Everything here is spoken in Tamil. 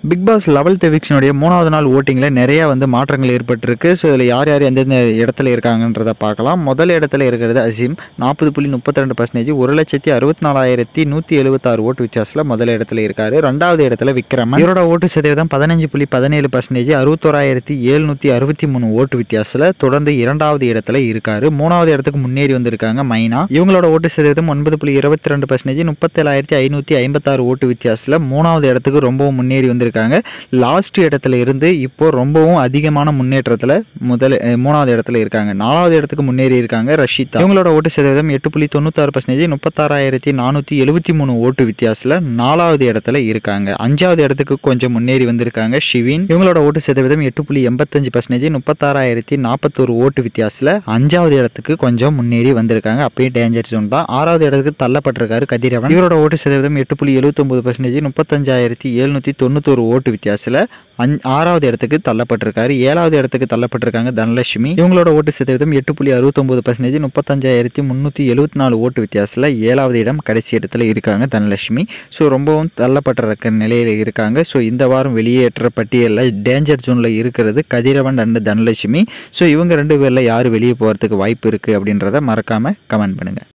பிக் பாஸ் லெவல்த் எவிக்ஷனுடைய மூணாவது நாள் ஓட்டிங்கில் நிறைய வந்து மாற்றங்கள் ஏற்பட்டிருக்கு ஸோ இதில் யார் யார் எந்தெந்த இடத்துல இருக்காங்கன்றத பார்க்கலாம் முதல் இடத்துல இருக்கிறது அசீம் நாற்பது புள்ளி முப்பத்தி ரெண்டு பர்சன்டேஜ் ஒரு லட்சத்தி அறுபத்தி நாலாயிரத்தி நூற்றி எழுபத்தாறு ஓட்டு வித்தியாசத்தில் முதல் இடத்துல இருக்காரு ரெண்டாவது இடத்துல விக்ரமன் இவரோட ஓட்டு சதவீதம் பதினஞ்சு புள்ளி பதினேழு பர்சன்டேஜ் அறுபத்தோராயிரத்தி எழுநூற்றி அறுபத்தி மூணு ஓட்டு வித்தியாசத்தில் தொடர்ந்து இரண்டாவது இடத்துல இருக்காரு மூணாவது இடத்துக்கு முன்னேறி வந்திருக்காங்க மைனா இவங்களோட ஓட்டு சதவீதம் ஒன்பது புள்ளி இருபத்தி ரெண்டு பர்சன்டேஜ் முப்பத்தேழாயிரத்தி ஐநூற்றி ஐம்பத்தாறு ஓட்டு வித்தியாசத்தில் மூணாவது இடத்துக்கு ரொம்பவும் முன்னேறி வந்திருக்காங்க லாஸ்ட் இடத்துல இருந்து இப்போ ரொம்பவும் அதிகமான முன்னேற்றத்தில் முதல் அஹ், மூணாவது இடத்துல இருக்காங்க நாலாவது இடத்துக்கு முன்னேறி இருக்காங்க ரஷிதா இவங்களோட ஓட்டு சதவீதம் எட்டு புள்ளி தொண்ணூத்தாறு பர்சன்டேஜ் முப்பத்தாறாயிரத்தி நானூற்றி எழுபத்தி மூணு ஓட்டு வித்தியாசத்தில் நாலாவது இடத்துல இருக்காங்க அஞ்சாவது இடத்துக்கு கொஞ்சம் முன்னேறி வந்திருக்காங்க ஷிவின் இவங்களோட ஓட்டு சதவீதம் எட்டு புள்ளி எண்பத்தஞ்சு பர்சன்டேஜ் முப்பத்தாறாயிரத்தி நாற்பத்தோரு ஓட்டு வித்தியாசத்தில் அஞ்சாவது இடத்துக்கு கொஞ்சம் முன்னேறி வந்திருக்காங்க அப்பயும் டேஞ்சர் ஜோன் தான் ஆறாவது இடத்துக்கு தள்ளப்பட்டிருக்காரு கதிரவன் இவரோட ஓட்டு சதவீதம் எட்டு புள்ளி எழுபத்தொம்பது பர்சன்டேஜ் முப்பத்தஞ்சாயிரத்தி எழுநூற்றி தொண்ணூத்தோரு ஓட்டு வித்தியாசத்தில் அஞ் ஆறாவது இடத்துக்கு தள்ளப்பட்டிருக்காரு ஏழாவது இடத்துக்கு தள்ளப்பட்டிருக்காங்க தனலட்சுமி இவங்களோட ஓட்டு சதவீதம் எட்டு புள்ளி அறுபத்தொம்பது பர்சன்டேஜ் முப்பத்தஞ்சாயிரத்தி முந்நூற்றி எழுபத்தி நாலு ஓட்டு வித்தியாசத்தில் ஏழாவது இடம் கடைசி இடத்துல இருக்காங்க தனலட்சுமி ஸோ ரொம்பவும் தள்ளப்பட்டிருக்க நிலையில் இருக்காங்க ஸோ இந்த வாரம் வெளியேற்ற பட்டியலில் டேஞ்சர் ஜோனில் இருக்கிறது கதிரவன் அண்ட் தனலட்சுமி ஸோ இவங்க ரெண்டு பேரில் யார் வெளியே போகிறதுக்கு வாய்ப்பு இருக்குது அப்படின்றத மறக்காமல் கமெண்ட் பண்ணுங்கள்